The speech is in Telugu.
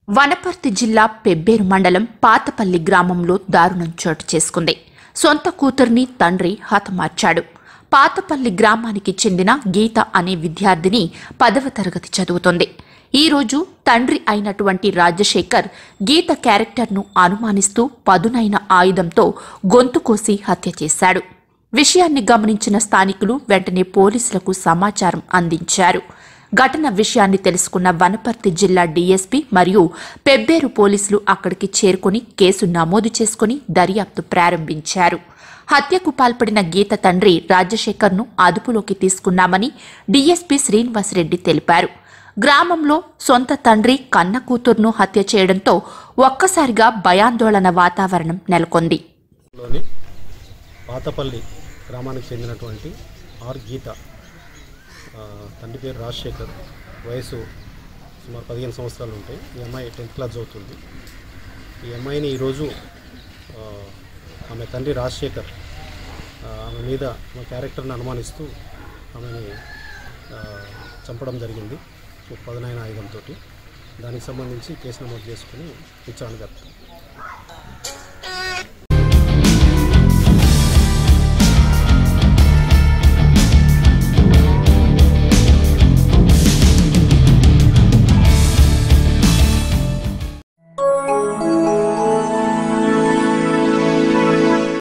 వనపర్తి జిల్లా పెబ్బేరు మండలం పాతపల్లి గ్రామంలో దారుణం చోటు చేసుకుంది సొంత కూతుర్ని తండ్రి హతమార్చాడు పాతపల్లి గ్రామానికి చెందిన గీత అనే విద్యార్థిని పదవ తరగతి చదువుతోంది ఈ రోజు తండ్రి అయినటువంటి రాజశేఖర్ గీత క్యారెక్టర్ను అనుమానిస్తూ పదునైన ఆయుధంతో గొంతు కోసి హత్య చేశాడు విషయాన్ని గమనించిన స్థానికులు వెంటనే పోలీసులకు సమాచారం అందించారు ఘటన విషయాన్ని తెలుసుకున్న వనపర్తి జిల్లా డీఎస్పీ మరియు పెబ్బేరు పోలీసులు అక్కడికి చేరుకుని కేసు నమోదు చేసుకుని దర్యాప్తు ప్రారంభించారు హత్యకు పాల్పడిన గీత తండ్రి రాజశేఖర్ను అదుపులోకి తీసుకున్నామని డీఎస్పీ శ్రీనివాసరెడ్డి తెలిపారు గ్రామంలో సొంత తండ్రి కన్న కూతుర్ను హత్య చేయడంతో ఒక్కసారిగా భయాందోళన వాతావరణం నెలకొంది లోని పాతపల్లి గ్రామానికి చెందినటువంటి ఆర్ గీత ఆ, తండ్రి పేరు రాజశేఖర్ వయసు సుమారు పదిహేను సంవత్సరాలు ఉంటాయి ఈ అమ్మాయి టెన్త్ క్లాస్ చదువుతుంది ఈ అమ్మాయిని ఈరోజు ఆ, ఆమె తండ్రి రాజశేఖర్ ఆ, ఆమె మీద ఆమె క్యారెక్టర్ని అనుమానిస్తూ ఆమెని ఆ, చంపడం జరిగింది ఒక పదునైన ఆయుధంతో దానికి సంబంధించి కేసు నమోదు చేసుకుని విచారణ జరుపుతాం